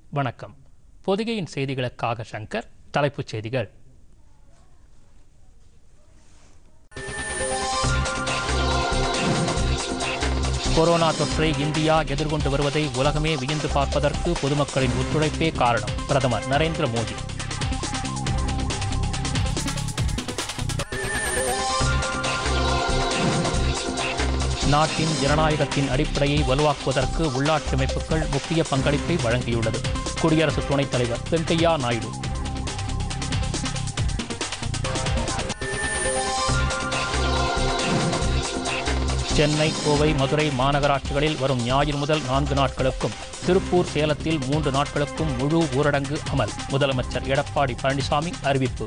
வணக்கம் பொதிகையின் செய்திகளுக்காக சங்கர் தலைப்புச் செய்திகள் கொரோனா தொற்றை இந்தியா எதிர்கொண்டு வருவதை உலகமே வியந்து பார்ப்பதற்கு பொதுமக்களின் ஒத்துழைப்பே காரணம் பிரதமர் நரேந்திர மோடி நாட்டின் ஜனநாயகத்தின் அடிப்படையை வலுவாக்குவதற்கு உள்ளாட்சி அமைப்புகள் முக்கிய பங்களிப்பை வழங்கியுள்ளது குடியரசு துணைத் தலைவர் வெங்கையா நாயுடு சென்னை கோவை மதுரை மாநகராட்சிகளில் வரும் ஞாயிறு முதல் நான்கு நாட்களுக்கும் திருப்பூர் சேலத்தில் மூன்று நாட்களுக்கும் முழு ஊரடங்கு அமல் முதலமைச்சர் எடப்பாடி பழனிசாமி அறிவிப்பு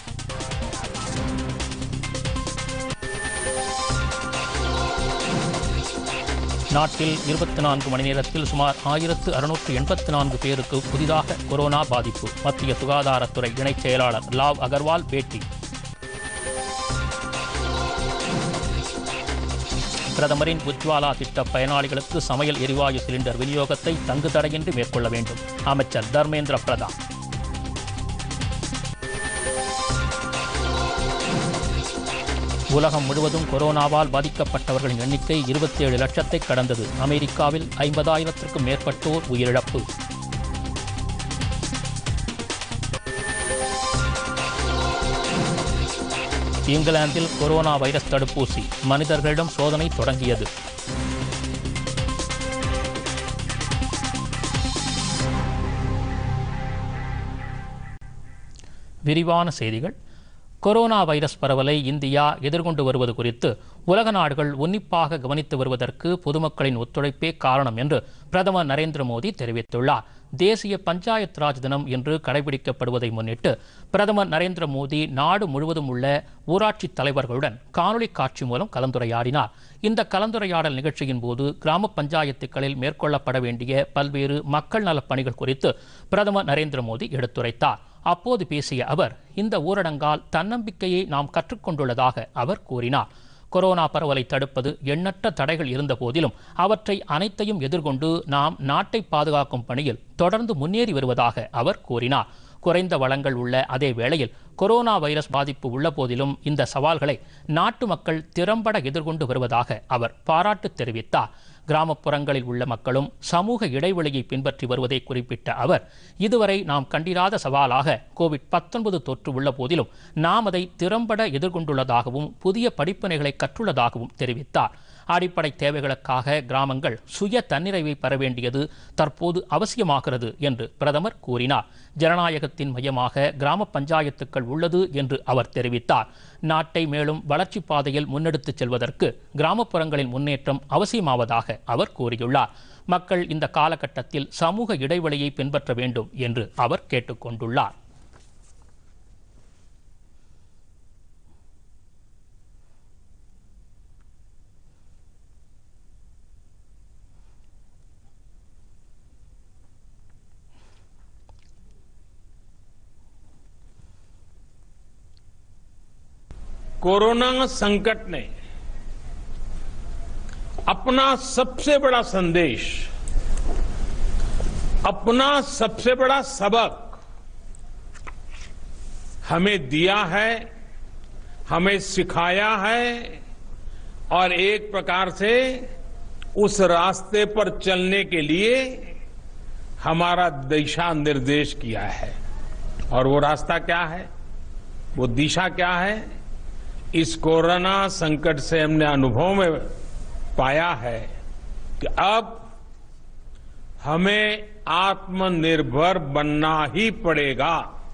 நாட்டில் இருபத்தி நான்கு மணி நேரத்தில் சுமார் ஆயிரத்து அறுநூற்று எண்பத்தி நான்கு பேருக்கு புதிதாக கொரோனா பாதிப்பு மத்திய சுகாதாரத்துறை இணைச் செயலாளர் லாவ் அகர்வால் பேட்டி பிரதமரின் உஜ்வாலா திட்ட பயனாளிகளுக்கு சமையல் எரிவாயு சிலிண்டர் விநியோகத்தை தங்கு தடையின்றி மேற்கொள்ள வேண்டும் அமைச்சர் தர்மேந்திர பிரதான் உலகம் முழுவதும் கொரோனாவால் பாதிக்கப்பட்டவர்களின் எண்ணிக்கை இருபத்தி ஏழு லட்சத்தை கடந்தது அமெரிக்காவில் ஐம்பதாயிரத்திற்கும் மேற்பட்டோர் உயிரிழப்பு இங்கிலாந்தில் கொரோனா வைரஸ் தடுப்பூசி மனிதர்களிடம் சோதனை தொடங்கியது விரிவான செய்திகள் கொரோனா வைரஸ் பரவலை இந்தியா எதிர்கொண்டு வருவது குறித்து உலக நாடுகள் உன்னிப்பாக கவனித்து வருவதற்கு பொதுமக்களின் ஒத்துழைப்பே காரணம் என்று பிரதமர் நரேந்திர மோடி தெரிவித்துள்ளார் தேசிய பஞ்சாயத் ராஜ் தினம் இன்று கடைபிடிக்கப்படுவதை முன்னிட்டு பிரதமர் நரேந்திர மோடி நாடு முழுவதும் உள்ள ஊராட்சி தலைவர்களுடன் காணொலி காட்சி மூலம் கலந்துரையாடினார் இந்த கலந்துரையாடல் நிகழ்ச்சியின் போது கிராம பஞ்சாயத்துகளில் மேற்கொள்ளப்பட வேண்டிய பல்வேறு மக்கள் நலப் பணிகள் குறித்து பிரதமர் நரேந்திர மோடி எடுத்துரைத்தார் அப்போது பேசிய அவர் இந்த ஊரடங்கால் தன்னம்பிக்கையை நாம் கற்றுக்கொண்டுள்ளதாக அவர் கூறினார் கொரோனா பரவலை தடுப்பது எண்ணற்ற தடைகள் இருந்த போதிலும் அவற்றை அனைத்தையும் எதிர்கொண்டு நாம் நாட்டை பாதுகாக்கும் பணியில் தொடர்ந்து முன்னேறி வருவதாக அவர் கூறினார் குறைந்த வளங்கள் உள்ள அதே வேளையில் கொரோனா வைரஸ் பாதிப்பு உள்ள போதிலும் இந்த சவால்களை நாட்டு மக்கள் திறம்பட எதிர்கொண்டு வருவதாக அவர் பாராட்டு தெரிவித்தார் கிராமப்புறங்களில் உள்ள மக்களும் சமூக இடைவெளியை பின்பற்றி வருவதை குறிப்பிட்ட அவர் இதுவரை நாம் கண்டிராத சவாலாக கோவிட் பத்தொன்பது தொற்று உள்ள போதிலும் நாம் அதை திறம்பட எதிர்கொண்டுள்ளதாகவும் புதிய படிப்பினைகளை கற்றுள்ளதாகவும் தெரிவித்தார் அடிப்படை தேவைகளுக்காக கிராமங்கள் சுய தன்னிறைவை பெற வேண்டியது தற்போது அவசியமாகிறது என்று பிரதமர் கூறினார் ஜனநாயகத்தின் மையமாக கிராம பஞ்சாயத்துக்கள் உள்ளது என்று அவர் தெரிவித்தார் நாட்டை மேலும் வளர்ச்சி பாதையில் முன்னெடுத்துச் செல்வதற்கு கிராமப்புறங்களின் முன்னேற்றம் அவசியமாவதாக அவர் கூறியுள்ளார் மக்கள் இந்த காலகட்டத்தில் சமூக இடைவெளியை பின்பற்ற வேண்டும் என்று அவர் கேட்டுக்கொண்டுள்ளார் कोरोना संकट ने अपना सबसे बड़ा संदेश अपना सबसे बड़ा सबक हमें दिया है हमें सिखाया है और एक प्रकार से उस रास्ते पर चलने के लिए हमारा दिशा निर्देश किया है और वो रास्ता क्या है वो दिशा क्या है इस कोरोना संकट से हमने अनुभव में पाया है कि अब हमें आत्मनिर्भर बनना ही पड़ेगा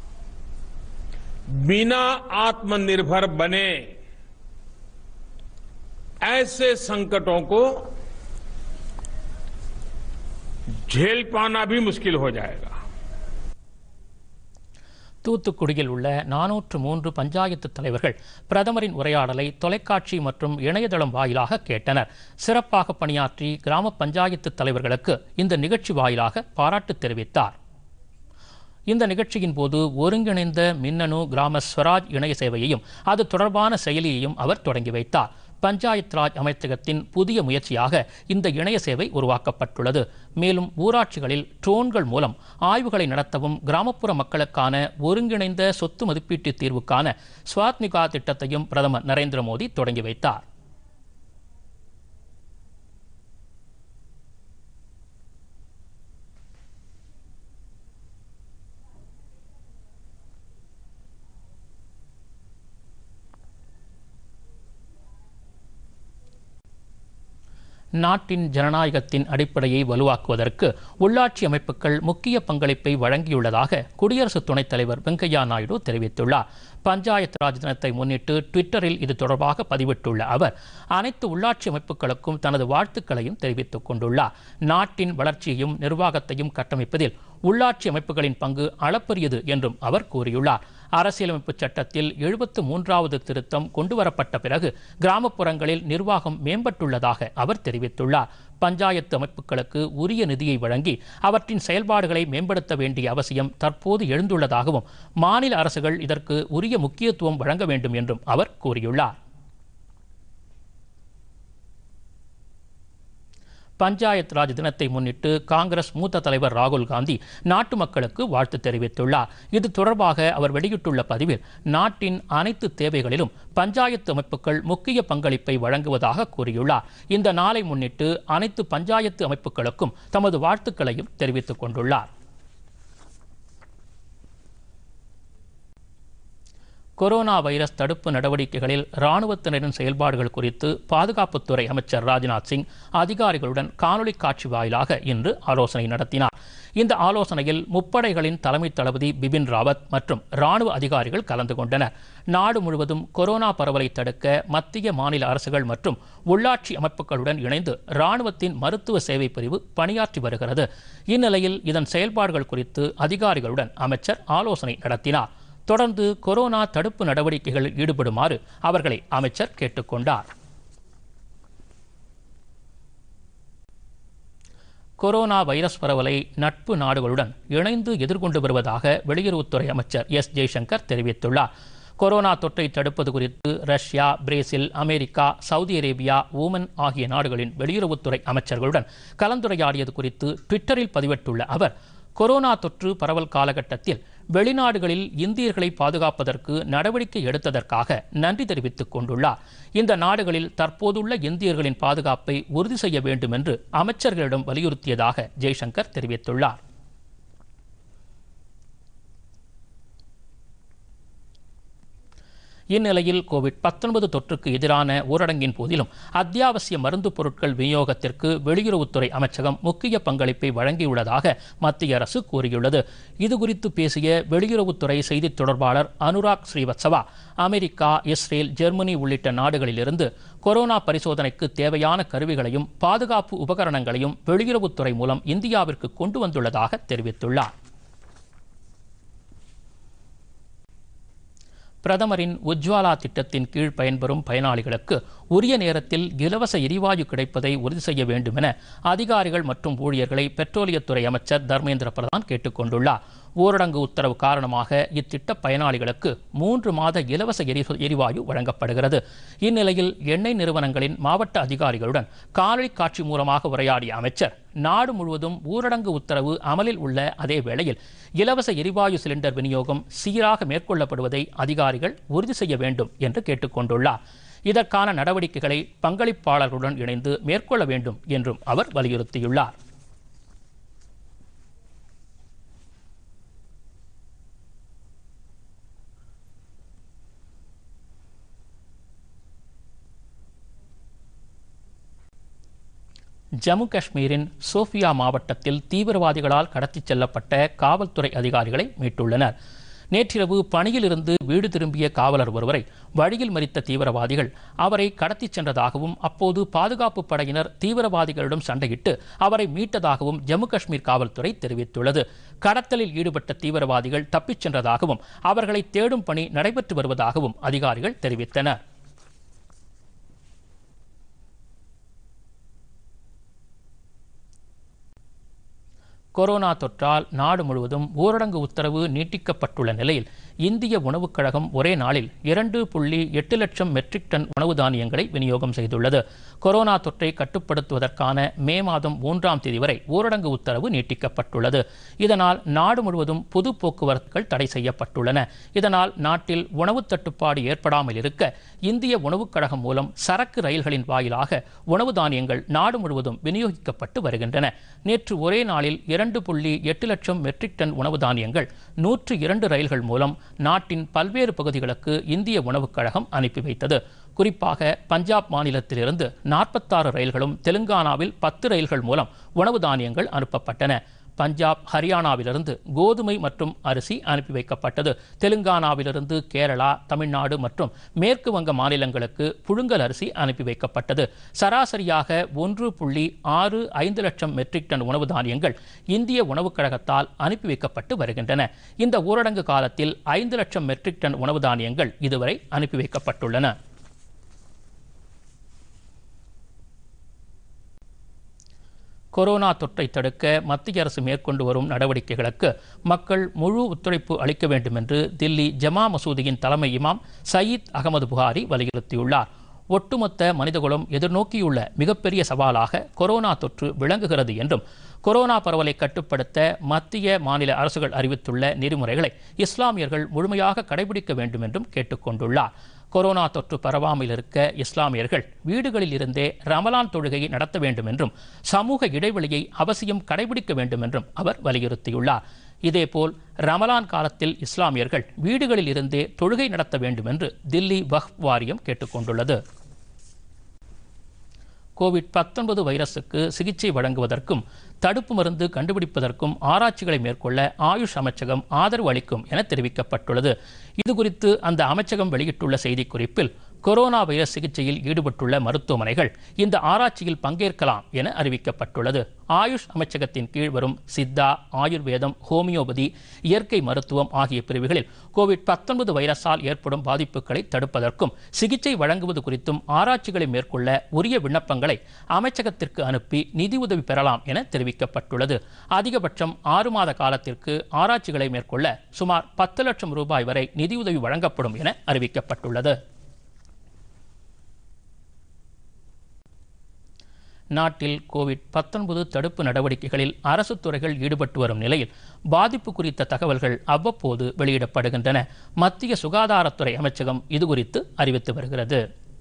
बिना आत्मनिर्भर बने ऐसे संकटों को झेल पाना भी मुश्किल हो जाएगा தூத்துக்குடியில் உள்ள நானூற்று மூன்று பஞ்சாயத்து தலைவர்கள் பிரதமரின் உரையாடலை தொலைக்காட்சி மற்றும் இணையதளம் வாயிலாக கேட்டனர் சிறப்பாக பணியாற்றி கிராம பஞ்சாயத்து தலைவர்களுக்கு இந்த நிகழ்ச்சி வாயிலாக பாராட்டு தெரிவித்தார் இந்த நிகழ்ச்சியின் போது ஒருங்கிணைந்த மின்னணு கிராம ஸ்வராஜ் இணைய சேவையையும் அது தொடர்பான செயலியையும் அவர் தொடங்கி வைத்தார் பஞ்சாயத் ராஜ் அமைச்சகத்தின் புதிய முயற்சியாக இந்த இணைய சேவை உருவாக்கப்பட்டுள்ளது மேலும் ஊராட்சிகளில் ட்ரோன்கள் மூலம் ஆய்வுகளை நடத்தவும் கிராமப்புற மக்களுக்கான ஒருங்கிணைந்த சொத்து மதிப்பீட்டு தீர்வுக்கான ஸ்வாத்மிகா திட்டத்தையும் பிரதமர் நரேந்திர மோடி தொடங்கி வைத்தார் நாட்டின் ஜனநாயகத்தின் அடிப்படையை வலுவாக்குவதற்கு உள்ளாட்சி அமைப்புகள் முக்கிய பங்களிப்பை வழங்கியுள்ளதாக குடியரசு துணைத் தலைவர் வெங்கையா நாயுடு தெரிவித்துள்ளார் பஞ்சாயத் ராஜ் தினத்தை முன்னிட்டு ட்விட்டரில் இது தொடர்பாக பதிவிட்டுள்ள அவர் அனைத்து உள்ளாட்சி அமைப்புகளுக்கும் தனது வாழ்த்துக்களையும் தெரிவித்துக் கொண்டுள்ளார் நாட்டின் வளர்ச்சியையும் நிர்வாகத்தையும் கட்டமைப்பதில் உள்ளாட்சி அமைப்புகளின் பங்கு அளப்பரியது என்றும் அவர் கூறியுள்ளார் அரசியலமைப்பு சட்டத்தில் எழுபத்து மூன்றாவது திருத்தம் கொண்டுவரப்பட்ட பிறகு கிராமப்புறங்களில் நிர்வாகம் மேம்பட்டுள்ளதாக அவர் தெரிவித்துள்ளார் பஞ்சாயத்து அமைப்புகளுக்கு உரிய நிதியை வழங்கி அவற்றின் செயல்பாடுகளை மேம்படுத்த வேண்டிய அவசியம் தற்போது எழுந்துள்ளதாகவும் மாநில அரசுகள் இதற்கு உரிய முக்கியத்துவம் வழங்க வேண்டும் என்றும் அவர் கூறியுள்ளார் பஞ்சாயத் ராஜ் தினத்தை முன்னிட்டு காங்கிரஸ் மூத்த தலைவர் ராகுல் காந்தி நாட்டு மக்களுக்கு வாழ்த்து தெரிவித்துள்ளார் இது தொடர்பாக அவர் வெளியிட்டுள்ள பதிவில் நாட்டின் அனைத்து தேவைகளிலும் பஞ்சாயத்து அமைப்புகள் முக்கிய பங்களிப்பை வழங்குவதாக கூறியுள்ளார் இந்த நாளை முன்னிட்டு அனைத்து பஞ்சாயத்து அமைப்புகளுக்கும் தமது வாழ்த்துக்களையும் தெரிவித்துக் கொண்டுள்ளார் கொரோனா வைரஸ் தடுப்பு நடவடிக்கைகளில் இராணுவத்தினரின் செயல்பாடுகள் குறித்து பாதுகாப்புத்துறை அமைச்சர் ராஜ்நாத் சிங் அதிகாரிகளுடன் காணொலி காட்சி வாயிலாக இன்று ஆலோசனை நடத்தினார் இந்த ஆலோசனையில் முப்படைகளின் தலைமை தளபதி பிபின் ராவத் மற்றும் இராணுவ அதிகாரிகள் கலந்து கொண்டனர் நாடு முழுவதும் கொரோனா பரவலை தடுக்க மத்திய மாநில அரசுகள் மற்றும் உள்ளாட்சி அமைப்புகளுடன் இணைந்து இராணுவத்தின் மருத்துவ சேவை பிரிவு பணியாற்றி வருகிறது இந்நிலையில் இதன் செயல்பாடுகள் குறித்து அதிகாரிகளுடன் அமைச்சர் ஆலோசனை நடத்தினார் தொடர்ந்து கொரோனா தடுப்பு நடவடிக்கைகளில் ஈடுபடுமாறு அவர்களை அமைச்சர் கேட்டுக்கொண்டார் கொரோனா வைரஸ் பரவலை நட்பு நாடுகளுடன் இணைந்து எதிர்கொண்டு வருவதாக வெளியுறவுத்துறை அமைச்சர் எஸ் ஜெய்சங்கர் தெரிவித்துள்ளார் கொரோனா தொற்றை தடுப்பது குறித்து Russia Brazil America Saudi Arabia Oman ஆகிய நாடுகளின் வெளியுறவுத்துறை அமைச்சர்களுடன் கலந்துரையாடியது குறித்து ட்விட்டரில் பதிவிட்டுள்ள அவர் கொரோனா தொற்று பரவல் காலகட்டத்தில் வெளிநாடுகளில் இந்தியர்களை பாதுகாப்பதற்கு நடவடிக்கை எடுத்ததற்காக நன்றி தெரிவித்துக் கொண்டுள்ளார் இந்த நாடுகளில் தற்போதுள்ள இந்தியர்களின் பாதுகாப்பை உறுதி செய்ய வேண்டும் என்று அமைச்சர்களிடம் வலியுறுத்தியதாக ஜெய்சங்கர் தெரிவித்துள்ளார் இந்நிலையில் கோவிட் பத்தொன்பது தொற்றுக்கு எதிரான ஊரடங்கின் போதிலும் அத்தியாவசிய மருந்து பொருட்கள் விநியோகத்திற்கு வெளியுறவுத்துறை அமைச்சகம் முக்கிய பங்களிப்பை வழங்கியுள்ளதாக மத்திய அரசு கூறியுள்ளது இதுகுறித்து பேசிய வெளியுறவுத்துறை செய்தித் தொடர்பாளர் Anurag Srivastava America Israel Germany உள்ளிட்ட நாடுகளிலிருந்து கொரோனா பரிசோதனைக்கு தேவையான கருவிகளையும் பாதுகாப்பு உபகரணங்களையும் வெளியுறவுத்துறை மூலம் இந்தியாவிற்கு கொண்டு வந்துள்ளதாக தெரிவித்துள்ளார் பிரதமரின் உஜ்வாலா திட்டத்தின் கீழ் பயன்பெறும் பயனாளிகளுக்கு உரிய நேரத்தில் இலவச எரிவாயு கிடைப்பதை உறுதி செய்ய வேண்டும் என அதிகாரிகள் மற்றும் ஊழியர்களை பெட்ரோலியத்துறை அமைச்சர் தர்மேந்திர பிரதான் கேட்டுக்கொண்டுள்ளார் ஊரடங்கு உத்தரவு காரணமாக இத்திட்ட பயனாளிகளுக்கு மூன்று மாத இலவச எரி எரிவாயு வழங்கப்படுகிறது இந்நிலையில் எண்ணெய் நிறுவனங்களின் மாவட்ட அதிகாரிகளுடன் காணொலி காட்சி மூலமாக உரையாடிய அமைச்சர் நாடு முழுவதும் ஊரடங்கு உத்தரவு அமலில் உள்ள அதே வேளையில் இலவச எரிவாயு சிலிண்டர் விநியோகம் சீராக மேற்கொள்ளப்படுவதை அதிகாரிகள் உறுதி செய்ய வேண்டும் என்று கேட்டுக்கொண்டுள்ளார் இதற்கான நடவடிக்கைகளை பங்களிப்பாளர்களுடன் இணைந்து மேற்கொள்ள வேண்டும் என்றும் அவர் வலியுறுத்தியுள்ளார் ஜம்மு காஷ்மீரின் சோஃபியா மாவட்டத்தில் தீவிரவாதிகளால் கடத்திச் செல்லப்பட்ட காவல்துறை அதிகாரிகளை மீட்டுள்ளனர் நேற்றிரவு பணியிலிருந்து வீடு திரும்பிய காவலர் ஒருவரை வழியில் மறித்த தீவிரவாதிகள் அவரை கடத்திச் சென்றதாகவும் அப்போது பாதுகாப்பு படையினர் தீவிரவாதிகளிடம் சண்டையிட்டு அவரை மீட்டதாகவும் ஜம்மு காஷ்மீர் காவல்துறை தெரிவித்துள்ளது கடத்தலில் ஈடுபட்ட தீவிரவாதிகள் தப்பிச் சென்றதாகவும் அவர்களை தேடும் பணி நடைபெற்று வருவதாகவும் அதிகாரிகள் தெரிவித்தனர் கொரோனா தொற்றால் நாடு முழுவதும் ஊரடங்கு உத்தரவு நீட்டிக்கப்பட்டுள்ள நிலையில் இந்திய உணவுக் கழகம் ஒரே நாளில் இரண்டு புள்ளி எட்டு லட்சம் மெட்ரிக் டன் உணவு தானியங்களை விநியோகம் செய்துள்ளது கொரோனா தொற்றை கட்டுப்படுத்துவதற்கான மே மாதம் மூன்றாம் தேதி வரை ஊரடங்கு உத்தரவு நீட்டிக்கப்பட்டுள்ளது இதனால் நாடு முழுவதும் பொது போக்குவரத்துகள் தடை செய்யப்பட்டுள்ளன இதனால் நாட்டில் உணவு தட்டுப்பாடு ஏற்படாமல் இருக்க இந்திய உணவுக் கழகம் மூலம் சரக்கு ரயில்களின் வாயிலாக உணவு தானியங்கள் நாடு முழுவதும் விநியோகிக்கப்பட்டு வருகின்றன நேற்று ஒரே நாளில் இரண்டு புள்ளி எட்டு லட்சம் மெட்ரிக் டன் உணவு தானியங்கள் நூற்று இரண்டு ரயில்கள் மூலம் நாட்டின் பல்வேறு பகுதிகளுக்கு இந்திய உணவுக் கழகம் அனுப்பி வைத்தது குறிப்பாக பஞ்சாப் மாநிலத்திலிருந்து நாற்பத்தாறு ரயில்களும் தெலுங்கானாவில் பத்து ரயில்கள் மூலம் உணவு தானியங்கள் அனுப்பப்பட்டன பஞ்சாப் ஹரியானாவிலிருந்து கோதுமை மற்றும் அரிசி அனுப்பி வைக்கப்பட்டது தெலுங்கானாவிலிருந்து கேரளா தமிழ்நாடு மற்றும் மேற்கு வங்க மாநிலங்களுக்கு புழுங்கல் அரிசி அனுப்பி வைக்கப்பட்டது சராசரியாக ஒன்று புள்ளி ஆறு ஐந்து லட்சம் மெட்ரிக் டன் உணவு தானியங்கள் இந்திய உணவுக் கழகத்தால் அனுப்பி வைக்கப்பட்டு வருகின்றன இந்த ஊரடங்கு காலத்தில் ஐந்து லட்சம் மெட்ரிக் டன் உணவு தானியங்கள் இதுவரை அனுப்பி வைக்கப்பட்டுள்ளன கொரோனா தொற்றை தடுக்க மத்திய அரசு மேற்கொண்டு வரும் நடவடிக்கைகளுக்கு மக்கள் முழு ஒத்துழைப்பு அளிக்க வேண்டும் என்று தில்லி ஜமா மசூதியின் தலைமை இமாம் சயீத் அகமது புகாரி வலியுறுத்தியுள்ளார் ஒட்டுமொத்த மனிதகுலம் எதிர்நோக்கியுள்ள மிகப்பெரிய சவாலாக கொரோனா தொற்று விளங்குகிறது என்றும் கொரோனா பரவலை கட்டுப்படுத்த மத்திய மாநில அரசுகள் அறிவித்துள்ள நெறிமுறைகளை இஸ்லாமியர்கள் முழுமையாக கடைபிடிக்க வேண்டும் என்றும் கேட்டுக்கொண்டுள்ளார் கொரோனா தொற்று பரவாமல் இருக்க இஸ்லாமியர்கள் வீடுகளில் இருந்தே ரமலான் தொழுகையை நடத்த வேண்டும் என்றும் சமூக இடைவெளியை அவசியம் கடைபிடிக்க வேண்டும் என்றும் அவர் வலியுறுத்தியுள்ளார் இதேபோல் ரமலான் காலத்தில் இஸ்லாமியர்கள் வீடுகளில் இருந்தே தொழுகை நடத்த வேண்டும் என்று தில்லி வக்ஃப் வாரியம் கேட்டுக்கொண்டுள்ளது கோவிட் பத்தொன்பது வைரசுக்கு சிகிச்சை வழங்குவதற்கும் தடுப்பு மருந்து கண்டுபிடிப்பதற்கும் ஆராய்ச்சிகளை மேற்கொள்ள ஆயுஷ் அமைச்சகம் ஆதரவு அளிக்கும் என தெரிவிக்கப்பட்டுள்ளது இதுகுறித்து அந்த அமைச்சகம் வெளியிட்டுள்ள செய்திக்குறிப்பில் கொரோனா வைரஸ் சிகிச்சையில் ஈடுபட்டுள்ள மருத்துவமனைகள் இந்த ஆராய்ச்சியில் பங்கேற்கலாம் என அறிவிக்கப்பட்டுள்ளது ஆயுஷ் அமைச்சகத்தின் கீழ் வரும் சித்தா ஆயுர்வேதம் ஹோமியோபதி இயற்கை மருத்துவம் ஆகிய பிரிவுகளில் கோவிட் பத்தொன்பது வைரஸால் ஏற்படும் பாதிப்புகளை தடுப்பதற்கும் சிகிச்சை வழங்குவது குறித்தும் ஆராய்ச்சிகளை மேற்கொள்ள உரிய விண்ணப்பங்களை அமைச்சகத்திற்கு அனுப்பி நிதியுதவி பெறலாம் என தெரிவிக்கப்பட்டுள்ளது அதிகபட்சம் ஆறு மாத காலத்திற்கு ஆராய்ச்சிகளை மேற்கொள்ள சுமார் பத்து லட்சம் ரூபாய் வரை நிதியுதவி வழங்கப்படும் என அறிவிக்கப்பட்டுள்ளது நாட்டில் கோவிட் பத்தொன்பது தடுப்பு நடவடிக்கைகளில் அரசு துறைகள் ஈடுபட்டு வரும் நிலையில் பாதிப்பு குறித்த தகவல்கள் அவ்வப்போது வெளியிடப்படுகின்றன மத்திய சுகாதாரத்துறை அமைச்சகம் இதுகுறித்து அறிவித்து வருகிறது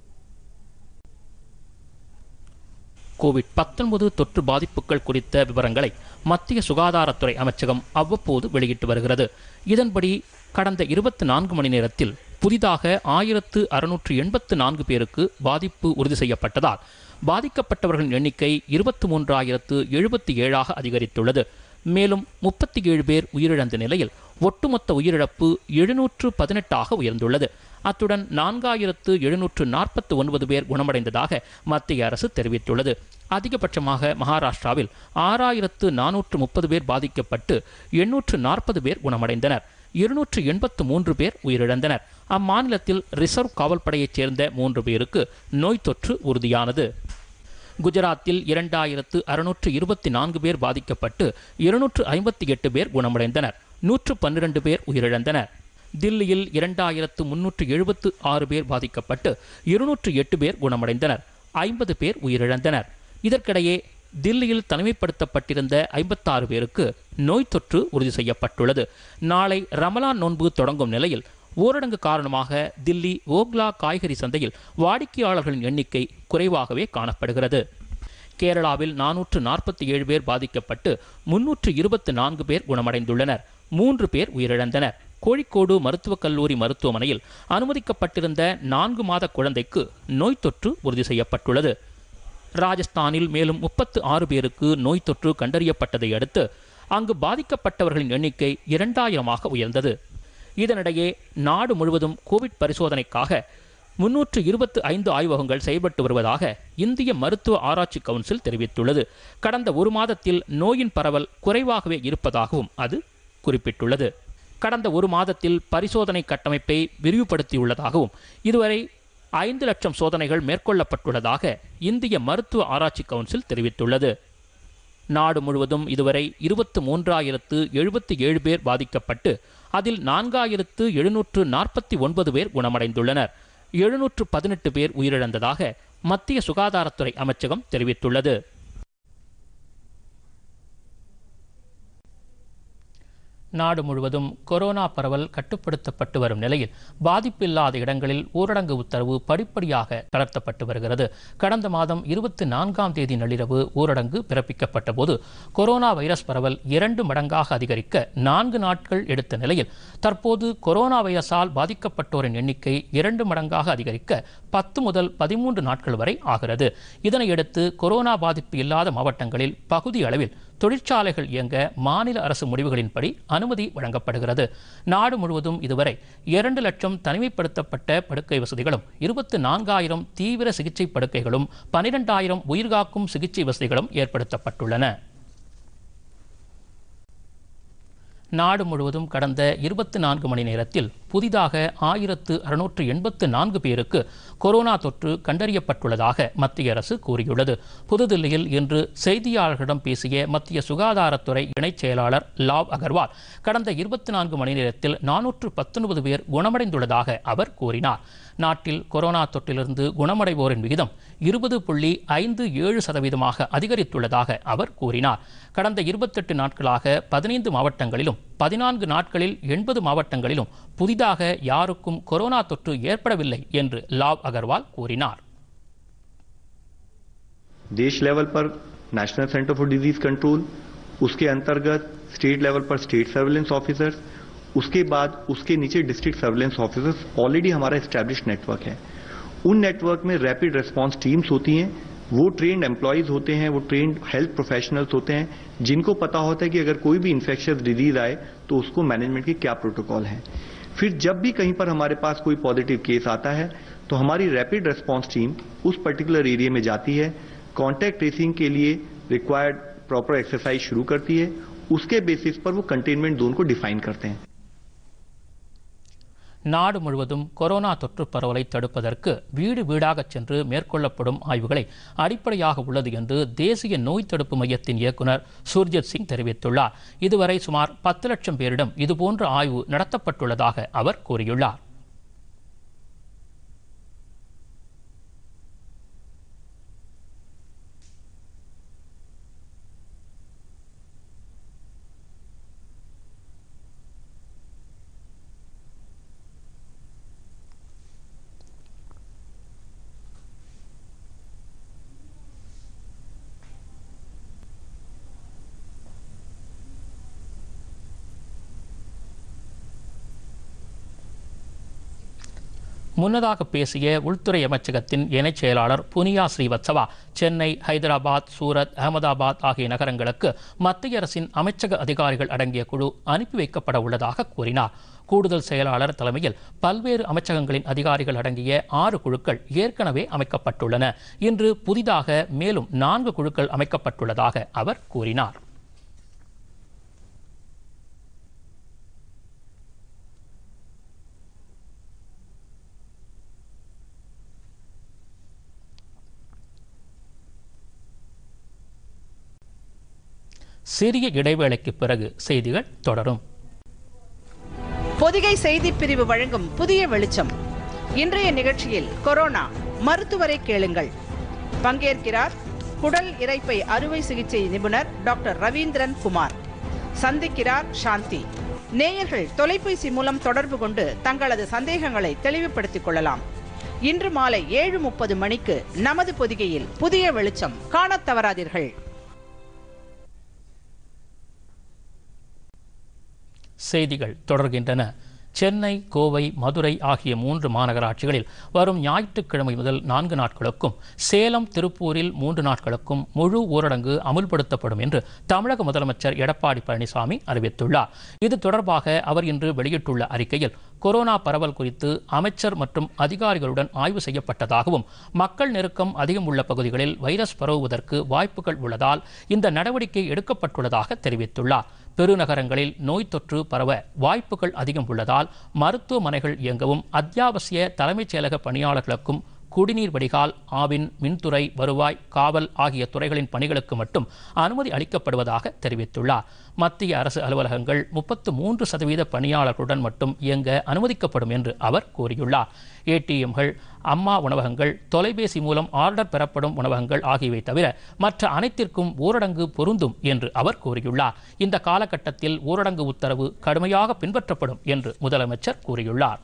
கோவிட் பத்தொன்பது தொற்று பாதிப்புகள் குறித்த விவரங்களை மத்திய சுகாதாரத்துறை அமைச்சகம் அவ்வப்போது வெளியிட்டு வருகிறது இதன்படி கடந்த இருபத்தி நான்கு மணி நேரத்தில் புதிதாக ஆயிரத்து அறுநூற்று எண்பத்து நான்கு பேருக்கு பாதிப்பு உறுதி செய்யப்பட்டதால் பாதிக்கப்பட்டவர்களின் எண்ணிக்கை இருபத்தி மூன்றாயிரத்து எழுபத்தி ஏழாக அதிகரித்துள்ளது மேலும் முப்பத்தி ஏழு பேர் உயிரிழந்த நிலையில் ஒட்டுமொத்த உயிரிழப்பு எழுநூற்று பதினெட்டாக உயர்ந்துள்ளது அத்துடன் நான்காயிரத்து எழுநூற்று நாற்பத்தி ஒன்பது பேர் குணமடைந்ததாக மத்திய அரசு தெரிவித்துள்ளது அதிகபட்சமாக மகாராஷ்டிராவில் ஆறாயிரத்து நானூற்று முப்பது பேர் பாதிக்கப்பட்டு எண்ணூற்று நாற்பது பேர் குணமடைந்தனர் இருநூற்று எண்பத்து மூன்று பேர் உயிரிழந்தனர் அம்மாநிலத்தில் ரிசர்வ் காவல்படையைச் சேர்ந்த மூன்று பேருக்கு நோய் தொற்று உறுதியானது குஜராத்தில் இரண்டாயிரத்து அறுநூற்று இருபத்தி நான்கு பேர் பாதிக்கப்பட்டு இருநூற்று ஐம்பத்தி எட்டு பேர் குணமடைந்தனர் நூற்று பன்னிரண்டு பேர் உயிரிழந்தனர் தில்லியில் இரண்டாயிரத்து முன்னூற்று எழுபத்து ஆறு பேர் பாதிக்கப்பட்டு இருநூற்று எட்டு பேர் குணமடைந்தனர் ஐம்பது பேர் உயிரிழந்தனர் இதற்கிடையே தில்லியில் தனிமைப்படுத்தப்பட்டிருந்த ஐம்பத்தாறு பேருக்கு நோய் தொற்று உறுதி செய்யப்பட்டுள்ளது நாளை ரமலான் நோன்பு தொடங்கும் நிலையில் ஊரடங்கு காரணமாக தில்லி ஓக்லா காய்கறி சந்தையில் வாடிக்கையாளர்களின் எண்ணிக்கை குறைவாகவே காணப்படுகிறது கேரளாவில் நானூற்று நாற்பத்தி ஏழு பேர் பாதிக்கப்பட்டு முன்னூற்று இருபத்து நான்கு பேர் குணமடைந்துள்ளனர் மூன்று பேர் உயிரிழந்தனர் கோழிக்கோடு மருத்துவக் கல்லூரி மருத்துவமனையில் அனுமதிக்கப்பட்டிருந்த நான்கு மாத குழந்தைக்கு நோய் தொற்று உறுதி செய்யப்பட்டுள்ளது ராஜஸ்தானில் மேலும் முப்பத்து ஆறு பேருக்கு நோய் தொற்று கண்டறியப்பட்டதை அடுத்து அங்கு பாதிக்கப்பட்டவர்களின் எண்ணிக்கை இரண்டாயிரமாக உயர்ந்தது இதனிடையே நாடு முழுவதும் கோவிட் பரிசோதனைக்காக முன்னூற்று இருபத்து ஐந்து ஆய்வகங்கள் செயல்பட்டு வருவதாக இந்திய மருத்துவ ஆராய்ச்சி கவுன்சில் தெரிவித்துள்ளது கடந்த ஒரு மாதத்தில் நோயின் பரவல் குறைவாகவே இருப்பதாகவும் அது குறிப்பிட்டுள்ளது கடந்த ஒரு மாதத்தில் பரிசோதனை கட்டமைப்பை விரிவுபடுத்தியுள்ளதாகவும் இதுவரை ஐந்து லட்சம் சோதனைகள் மேற்கொள்ளப்பட்டுள்ளதாக இந்திய மருத்துவ ஆராய்ச்சி கவுன்சில் தெரிவித்துள்ளது நாடு முழுவதும் இதுவரை இருபத்து மூன்றாயிரத்து எழுபத்தி ஏழு பேர் பாதிக்கப்பட்டு அதில் நான்காயிரத்து எழுநூற்று நாற்பத்தி ஒன்பது பேர் குணமடைந்துள்ளனர் எழுநூற்று பதினெட்டு பேர் உயிரிழந்ததாக மத்திய சுகாதாரத்துறை அமைச்சகம் தெரிவித்துள்ளது நாடு முழுவதும் கொரோனா பரவல் கட்டுப்படுத்தப்பட்டு வரும் நிலையில் பாதிப்பில்லாத இடங்களில் ஊரடங்கு உத்தரவு படிப்படியாக தளர்த்தப்பட்டு வருகிறது கடந்த மாதம் இருபத்தி நான்காம் தேதி நள்ளிரவு ஊரடங்கு பிறப்பிக்கப்பட்ட போது கொரோனா வைரஸ் பரவல் இரண்டு மடங்காக அதிகரிக்க நான்கு நாட்கள் எடுத்த நிலையில் தற்போது கொரோனா வைரஸால் பாதிக்கப்பட்டோரின் எண்ணிக்கை இரண்டு மடங்காக அதிகரிக்க பத்து முதல் பதிமூன்று நாட்கள் வரை ஆகிறது இதனையடுத்து கொரோனா பாதிப்பு இல்லாத மாவட்டங்களில் பகுதி அளவில் தொழிற்சாலைகள் இயங்க மாநில அரசு முடிவுகளின்படி அனுமதி வழங்கப்படுகிறது நாடு முழுவதும் இதுவரை இரண்டு லட்சம் தனிமைப்படுத்தப்பட்ட படுக்கை வசதிகளும் இருபத்தி நான்காயிரம் தீவிர சிகிச்சை படுக்கைகளும் பனிரெண்டாயிரம் உயிர்காக்கும் சிகிச்சை வசதிகளும் ஏற்படுத்தப்பட்டுள்ளன நாடு முழுவதும் கடந்த இருபத்தி நான்கு மணி நேரத்தில் புதிதாக ஆயிரத்து அறுநூற்று எண்பத்து நான்கு பேருக்கு கொரோனா தொற்று கண்டறியப்பட்டுள்ளதாக மத்திய அரசு கூறியுள்ளது புதுதில்லியில் இன்று செய்தியாளர்களிடம் பேசிய மத்திய சுகாதாரத்துறை இணைச் செயலாளர் லாவ் அகர்வால் கடந்த இருபத்தி நான்கு மணி நேரத்தில் நானூற்று பத்தொன்பது பேர் குணமடைந்துள்ளதாக அவர் கூறினார் நாட்டில் கொரோனா தொற்றிலிருந்து குணமடைவோரின் விகிதம் இருபது புள்ளி ஐந்து ஏழு சதவீதமாக அதிகரித்துள்ளதாக அவர் கூறினார் கடந்த இருபத்தெட்டு நாட்களாக பதினைந்து மாவட்டங்களிலும் பதினான்கு நாட்களில் எண்பது மாவட்டங்களிலும் புதிதாக யாருக்கும் கொரோனா தொற்று ஏற்படவில்லை என்று லாவ் அகர்வால் கூறினார் देश लेवल पर national centre for disease control उसके अंतर्गत स्टेट लेवल पर स्टेट सर्विलेंस ऑफिसर्स उसके बाद उसके नीचे डिस्ट्रिक्ट सर्विलेंस ऑफिसर्स ऑलरेडी हमारा एस्टेब्लिश नेटवर्क है उन नेटवर्क में रैपिड रेस्पॉन्स टीम्स होती हैं वो ट्रेंड एम्प्लॉयज होते हैं वो ट्रेंड हेल्थ प्रोफेशनल्स होते हैं जिनको पता होता है कि अगर कोई भी इन्फेक्शियस डिजीज आए तो उसको मैनेजमेंट के क्या प्रोटोकॉल है फिर जब भी कहीं पर हमारे पास कोई पॉजिटिव केस आता है तो हमारी रैपिड रेस्पॉन्स टीम उस पर्टिकुलर एरिया में जाती है कॉन्टैक्ट ट्रेसिंग के लिए रिक्वायर्ड प्रॉपर एक्सरसाइज शुरू करती है उसके बेसिस पर वो कंटेनमेंट जोन को डिफाइन करते हैं நாடு முழுவதும் கொரோனா தொற்று பரவலை தடுப்பதற்கு வீடு வீடாகச் சென்று மேற்கொள்ளப்படும் ஆய்வுகளை அடிப்படையாக உள்ளது என்று தேசிய நோய் தடுப்பு மையத்தின் இயக்குனர் சுர்ஜித் சிங் தெரிவித்துள்ளார் இதுவரை சுமார் பத்து லட்சம் பேரிடம் இதுபோன்ற ஆய்வு நடத்தப்பட்டுள்ளதாக அவர் கூறியுள்ளார் முன்னதாக பேசிய உள்துறை அமைச்சகத்தின் இணைச் செயலாளர் புனியா ஸ்ரீவத்சவா சென்னை ஹைதராபாத் சூரத் அகமதாபாத் ஆகிய நகரங்களுக்கு மத்திய அரசின் அமைச்சக அதிகாரிகள் அடங்கிய குழு அனுப்பி வைக்கப்பட உள்ளதாக கூறினார் கூடுதல் செயலாளர் தலைமையில் பல்வேறு அமைச்சகங்களின் அதிகாரிகள் அடங்கிய ஆறு குழுக்கள் ஏற்கனவே அமைக்கப்பட்டுள்ளன இன்று புதிதாக மேலும் நான்கு குழுக்கள் அமைக்கப்பட்டுள்ளதாக அவர் கூறினார் சிறிய இடைவேளைக்கு பிறகு செய்திகள் தொடரும் பொதிகை செய்திப் பிரிவு வழங்கும் புதிய வெளிச்சம் இன்றைய நிகழ்ச்சியில் கொரோனா மருத்துவரை கேளுங்கள் பங்கேற்கிறார் குடல் இரைப்பை அறுவை சிகிச்சை நிபுணர் டாக்டர் ரவீந்திரன் குமார் சந்திக்கிறார் சாந்தி நேயர்கள் தொலைபேசி மூலம் தொடர்பு கொண்டு தங்களது சந்தேகங்களை தெளிவுபடுத்திக் கொள்ளலாம் இன்று மாலை ஏழு முப்பது மணிக்கு நமது பொதிகையில் புதிய வெளிச்சம் காணத் தவறாதீர்கள் செய்திகள் தொடர்கின்றன சென்னை கோவை மதுரை ஆகிய மூன்று மாநகராட்சிகளில் வரும் ஞாயிற்றுக்கிழமை முதல் நான்கு நாட்களுக்கும் சேலம் திருப்பூரில் மூன்று நாட்களுக்கும் முழு ஊரடங்கு அமுல்படுத்தப்படும் என்று தமிழக முதலமைச்சர் எடப்பாடி பழனிசாமி அறிவித்துள்ளார் இது தொடர்பாக அவர் இன்று வெளியிட்டுள்ள அறிக்கையில் கொரோனா பரவல் குறித்து அமைச்சர் மற்றும் அதிகாரிகளுடன் ஆய்வு செய்யப்பட்டதாகவும் மக்கள் நெருக்கம் அதிகம் உள்ள பகுதிகளில் வைரஸ் பரவுவதற்கு வாய்ப்புகள் உள்ளதால் இந்த நடவடிக்கை எடுக்கப்பட்டுள்ளதாக தெரிவித்துள்ளார் பெருநகரங்களில் நோய் தொற்று பரவ வாய்ப்புகள் அதிகம் உள்ளதால் மருத்துவமனைகள் இயங்கவும் அத்தியாவசிய தலைமைச் செயலக பணியாளர்களுக்கும் குடிநீர் வடிகால் ஆவின் மின்துறை வருவாய் காவல் ஆகிய துறைகளின் பணிகளுக்கு மட்டும் அனுமதி அளிக்கப்படுவதாக தெரிவித்துள்ளார் மத்திய அரசு அலுவலகங்கள் முப்பத்து மூன்று சதவீத பணியாளர்களுடன் மட்டும் இயங்க அனுமதிக்கப்படும் என்று அவர் கூறியுள்ளார் ஏடிஎம்கள் அம்மா உணவகங்கள் தொலைபேசி மூலம் ஆர்டர் பெறப்படும் உணவகங்கள் ஆகியவை தவிர மற்ற அனைத்திற்கும் ஊரடங்கு பொருந்தும் என்று அவர் கூறியுள்ளார் இந்த காலகட்டத்தில் ஊரடங்கு உத்தரவு கடுமையாக பின்பற்றப்படும் என்று முதலமைச்சர் கூறியுள்ளார்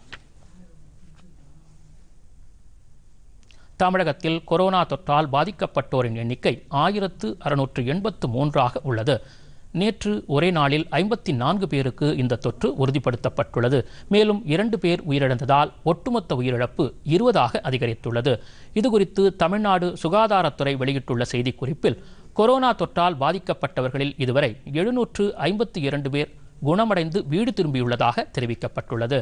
தமிழகத்தில் கொரோனா தொற்றால் பாதிக்கப்பட்டோரின் எண்ணிக்கை ஆயிரத்து அறுநூற்று எண்பத்து மூன்றாக உள்ளது நேற்று ஒரே நாளில் ஐம்பத்தி நான்கு பேருக்கு இந்த தொற்று உறுதிப்படுத்தப்பட்டுள்ளது மேலும் இரண்டு பேர் உயிரிழந்ததால் ஒட்டுமொத்த உயிரிழப்பு இருபதாக அதிகரித்துள்ளது இதுகுறித்து தமிழ்நாடு சுகாதாரத்துறை வெளியிட்டுள்ள செய்திக்குறிப்பில் கொரோனா தொற்றால் பாதிக்கப்பட்டவர்களில் இதுவரை எழுநூற்று ஐம்பத்தி இரண்டு பேர் குணமடைந்து வீடு திரும்பியுள்ளதாக தெரிவிக்கப்பட்டுள்ளது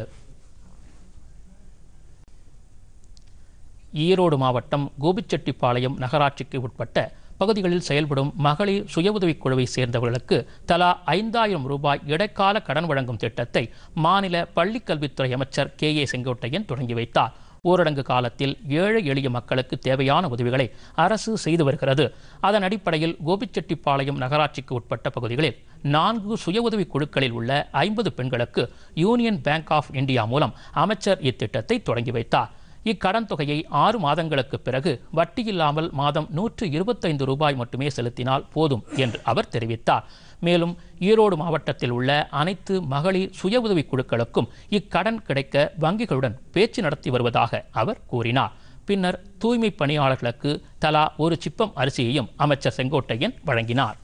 ஈரோடு மாவட்டம் கோபிச்செட்டிப்பாளையம் நகராட்சிக்கு உட்பட்ட பகுதிகளில் செயல்படும் மகளிர் சுய உதவிக் குழுவை சேர்ந்தவர்களுக்கு தலா ஐந்தாயிரம் ரூபாய் இடைக்கால கடன் வழங்கும் திட்டத்தை மாநில பள்ளிக்கல்வித்துறை அமைச்சர் கே ஏ செங்கோட்டையன் தொடங்கி வைத்தார் ஊரடங்கு காலத்தில் ஏழை எளிய மக்களுக்கு தேவையான உதவிகளை அரசு செய்து வருகிறது அதன் அடிப்படையில் கோபிச்செட்டிப்பாளையம் நகராட்சிக்கு உட்பட்ட பகுதிகளில் நான்கு சுய உதவிக் குழுக்களில் உள்ள ஐம்பது பெண்களுக்கு யூனியன் பேங்க் ஆஃப் இந்தியா மூலம் அமைச்சர் இத்திட்டத்தை தொடங்கி வைத்தார் இக்கடன் தொகையை ஆறு மாதங்களுக்கு பிறகு வட்டியில்லாமல் மாதம் நூற்று இருபத்தைந்து ரூபாய் மட்டுமே செலுத்தினால் போதும் என்று அவர் தெரிவித்தார் மேலும் ஈரோடு மாவட்டத்தில் உள்ள அனைத்து மகளிர் சுய உதவிக் குழுக்களுக்கும் இக்கடன் கிடைக்க வங்கிகளுடன் பேச்சு நடத்தி வருவதாக அவர் கூறினார் பின்னர் தூய்மை பணியாளர்களுக்கு தலா ஒரு சிப்பம் அரிசியையும் அமைச்சர் செங்கோட்டையன் வழங்கினார்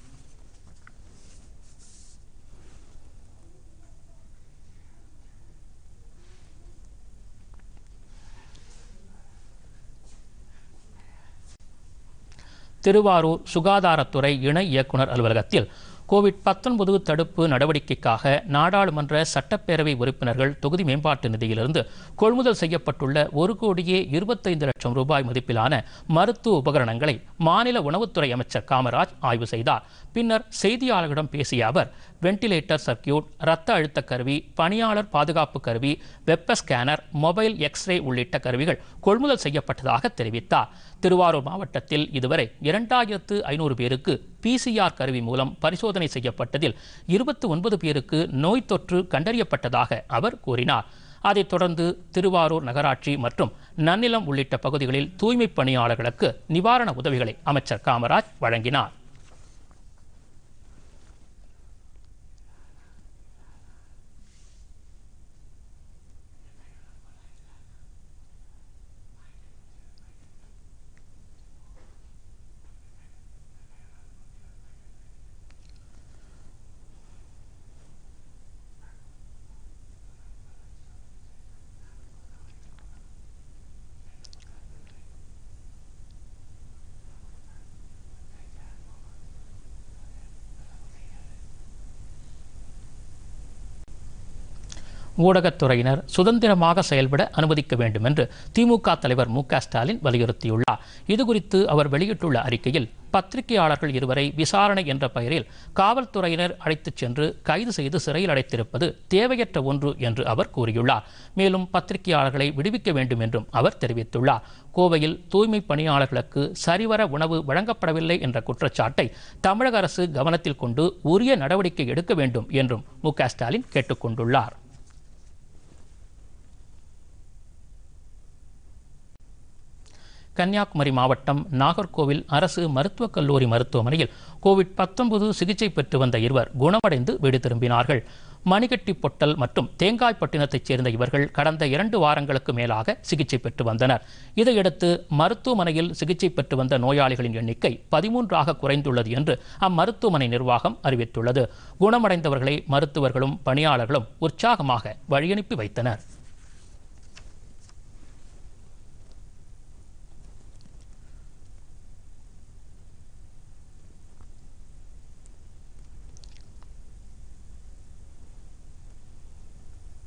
திருவாரூர் சுகாதாரத்துறை இணை இயக்குனர் அலுவலகத்தில் கோவிட் பத்தொன்பது தடுப்பு நடவடிக்கைக்காக நாடாளுமன்ற சட்டப்பேரவை உறுப்பினர்கள் தொகுதி மேம்பாட்டு நிதியிலிருந்து கொள்முதல் செய்யப்பட்டுள்ள ஒரு கோடியே இருபத்தைந்து லட்சம் ரூபாய் மதிப்பிலான மருத்துவ உபகரணங்களை மாநில உணவுத்துறை அமைச்சர் காமராஜ் ஆய்வு செய்தார் பின்னர் செய்தியாளர்களிடம் பேசிய அவர் வெண்டிலேட்டர் சர்க்கியூட் இரத்த அழுத்த கருவி பணியாளர் பாதுகாப்பு கருவி வெப்ப ஸ்கேனர் மொபைல் எக்ஸ்ரே உள்ளிட்ட கருவிகள் கொள்முதல் செய்யப்பட்டதாக தெரிவித்தார் திருவாரூர் மாவட்டத்தில் இதுவரை இரண்டாயிரத்து ஐநூறு பேருக்கு பிசிஆர் கருவி மூலம் பரிசோதனை செய்யப்பட்டதில் இருபத்தி ஒன்பது பேருக்கு நோய் தொற்று கண்டறியப்பட்டதாக அவர் கூறினார் அதைத் தொடர்ந்து திருவாரூர் நகராட்சி மற்றும் நன்னிலம் உள்ளிட்ட பகுதிகளில் தூய்மைப் பணியாளர்களுக்கு நிவாரண உதவிகளை அமைச்சர் காமராஜ் வழங்கினார் ஊடகத்துறையினர் சுதந்திரமாக செயல்பட அனுமதிக்க வேண்டும் என்று திமுக தலைவர் மு க ஸ்டாலின் வலியுறுத்தியுள்ளார் இதுகுறித்து அவர் வெளியிட்டுள்ள அறிக்கையில் பத்திரிகையாளர்கள் இருவரை விசாரணை என்ற பெயரில் காவல்துறையினர் அழைத்துச் சென்று கைது செய்து சிறையில் அடைத்திருப்பது தேவையற்ற ஒன்று என்று அவர் கூறியுள்ளார் மேலும் பத்திரிகையாளர்களை விடுவிக்க வேண்டும் என்றும் அவர் தெரிவித்துள்ளார் கோவையில் தூய்மை பணியாளர்களுக்கு சரிவர உணவு வழங்கப்படவில்லை என்ற குற்றச்சாட்டை தமிழக அரசு கவனத்தில் கொண்டு உரிய நடவடிக்கை எடுக்க வேண்டும் என்றும் மு க ஸ்டாலின் கேட்டுக்கொண்டுள்ளார் கன்னியாகுமரி மாவட்டம் நாகர்கோவில் அரசு மருத்துவக் கல்லூரி மருத்துவமனையில் கோவிட் பத்தொன்பது சிகிச்சை பெற்று வந்த இருவர் குணமடைந்து வீடு திரும்பினார்கள் மணிகட்டி பொட்டல் மற்றும் தேங்காய்பட்டினத்தைச் சேர்ந்த இவர்கள் கடந்த இரண்டு வாரங்களுக்கு மேலாக சிகிச்சை பெற்று வந்தனர் இதையடுத்து மருத்துவமனையில் சிகிச்சை பெற்று வந்த நோயாளிகளின் எண்ணிக்கை பதிமூன்றாக குறைந்துள்ளது என்று அம்மருத்துவமனை நிர்வாகம் அறிவித்துள்ளது குணமடைந்தவர்களை மருத்துவர்களும் பணியாளர்களும் உற்சாகமாக வழியனுப்பி வைத்தனர்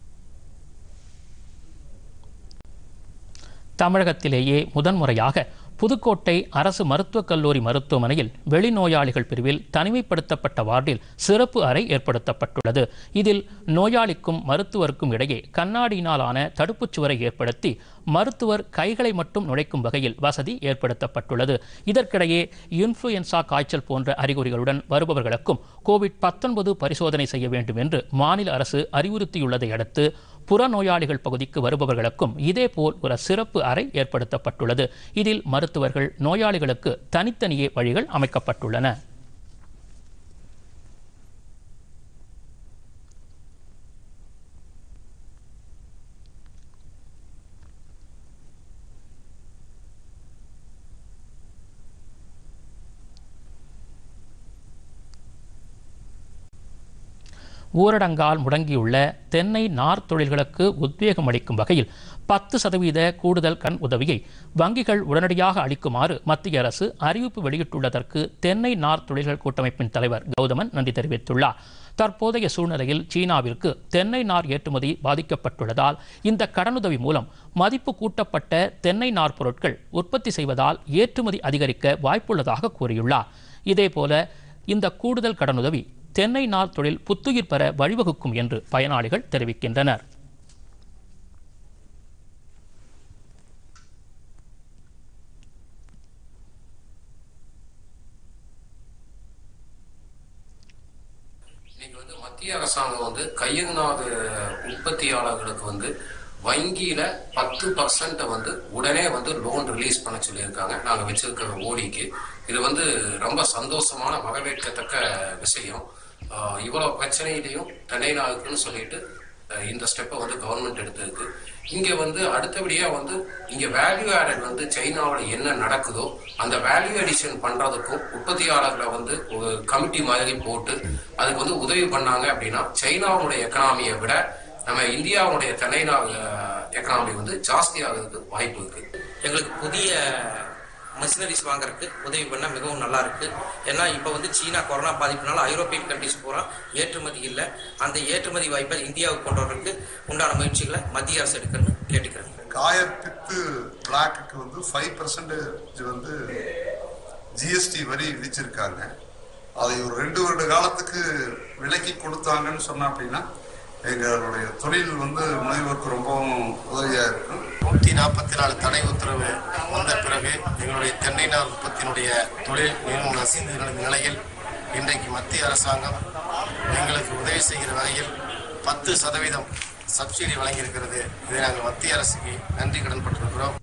தமிழகத்திலேயே முதன்முறையாக புதுக்கோட்டை அரசு மருத்துவக் கல்லூரி மருத்துவமனையில் வெளிநோயாளிகள் பிரிவில் தனிமைப்படுத்தப்பட்ட வார்டில் சிறப்பு அறை ஏற்படுத்தப்பட்டுள்ளது இதில் நோயாளிக்கும் மருத்துவருக்கும் இடையே கண்ணாடியினாலான தடுப்புச் சுவரை ஏற்படுத்தி மருத்துவர் கைகளை மட்டும் நுழைக்கும் வகையில் வசதி ஏற்படுத்தப்பட்டுள்ளது இதற்கிடையே இன்ஃப்ளூயன்சா காய்ச்சல் போன்ற அறிகுறிகளுடன் வருபவர்களுக்கும் கோவிட் பத்தொன்பது பரிசோதனை செய்ய வேண்டும் என்று மாநில அரசு அறிவுறுத்தியுள்ளதை அடுத்து புறநோயாளிகள் பகுதிக்கு வருபவர்களுக்கும் இதேபோல் ஒரு சிறப்பு அறை ஏற்படுத்தப்பட்டுள்ளது இதில் மருத்துவர்கள் நோயாளிகளுக்கு தனித்தனியே வழிகள் அமைக்கப்பட்டுள்ளன ஊரடங்கால் முடங்கியுள்ள தென்னை நார் தொழில்களுக்கு உத்வேகம் அளிக்கும் வகையில் பத்து சதவீத கூடுதல் கண் உதவியை வங்கிகள் உடனடியாக அளிக்குமாறு மத்திய அரசு அறிவிப்பு வெளியிட்டுள்ளதற்கு தென்னை நார் தொழில்கள் கூட்டமைப்பின் தலைவர் கௌதமன் நன்றி தெரிவித்துள்ளார் தற்போதைய சூழ்நிலையில் சீனாவிற்கு தென்னை நார் ஏற்றுமதி பாதிக்கப்பட்டுள்ளதால் இந்த கடனுதவி மூலம் மதிப்பு கூட்டப்பட்ட தென்னை நார் பொருட்கள் உற்பத்தி செய்வதால் ஏற்றுமதி அதிகரிக்க வாய்ப்புள்ளதாக கூறியுள்ளார் இதேபோல இந்த கூடுதல் கடனுதவி தென்னை நார் தொழில் புத்துயிர் பெற வழிவகுக்கும் என்று பயனாளிகள் தெரிவிக்கின்றனர் இன்னைக்கு வந்து மத்திய அரசாங்கம் வந்து கையெழுநாடு உற்பத்தியாளர்களுக்கு வந்து வங்கியில பத்து பர்சன்ட் வந்து உடனே வந்து லோன் ரிலீஸ் பண்ண சொல்லியிருக்காங்க நாங்க வச்சிருக்கிற ஓடிக்கு இது வந்து ரொம்ப சந்தோஷமான வரவேற்கத்தக்க விஷயம் ஆஹ் இவ்வளவு பிரச்சனையிலையும் தென்னை நாளுக்குன்னு சொல்லிட்டு அஹ் இந்த ஸ்டெப்பை வந்து கவர்மெண்ட் எடுத்திருக்கு இங்க வந்து அடுத்தபடியா வந்து இங்க வேல்யூ ஆடட் வந்து சைனாவில் என்ன நடக்குதோ அந்த வேல்யூ அடிஷன் பண்றதுக்கும் உற்பத்தியாளர்களை வந்து ஒரு கமிட்டி மாதிரி போட்டு அதுக்கு வந்து உதவி பண்ணாங்க அப்படின்னா சைனாவுடைய எக்கனாமியை விட நம்ம இந்தியாவுடைய தென்னை எக்கனாமி வந்து ஜாஸ்தி ஆகிறதுக்கு வாய்ப்பு இருக்கு எங்களுக்கு புதிய மிஷினரிஸ் வாங்குறதுக்கு உதவி பண்ணால் மிகவும் நல்லா இருக்கு ஏன்னா இப்போ வந்து சீனா கொரோனா பாதிப்புனால ஐரோப்பியன் கண்ட்ரிஸ் பூரா ஏற்றுமதி இல்லை அந்த ஏற்றுமதி வாய்ப்பை இந்தியாவுக்கு கொண்டு வரதுக்கு உண்டான முயற்சிகளை மத்திய அரசு எடுக்கணும்னு கேட்டுக்கிறேன் காயப்பித்து பிளாக்குக்கு வந்து ஃபைவ் பர்சன்டேஜ் வந்து ஜிஎஸ்டி வரி விதிச்சிருக்காங்க அதை ஒரு ரெண்டு வருட காலத்துக்கு விலக்கி கொடுத்தாங்கன்னு சொன்னா அப்படின்னா எங்களுடைய தொழில் வந்து முனைவோருக்கு ரொம்பவும் உதவியா இருக்கும் நூற்றி நாற்பத்தி நாலு தடை உத்தரவு வந்த பிறகு எங்களுடைய தென்னை நார் உற்பத்தியினுடைய தொழில் மிகவும் நசிந்து கிடந்த நிலையில் இன்றைக்கு மத்திய அரசாங்கம் எங்களுக்கு உதவி செய்கிற வகையில் பத்து சதவீதம் சப்சிடி வழங்கியிருக்கிறது இதை நாங்கள் மத்திய அரசுக்கு நன்றி கடன்பட்டிருக்கிறோம்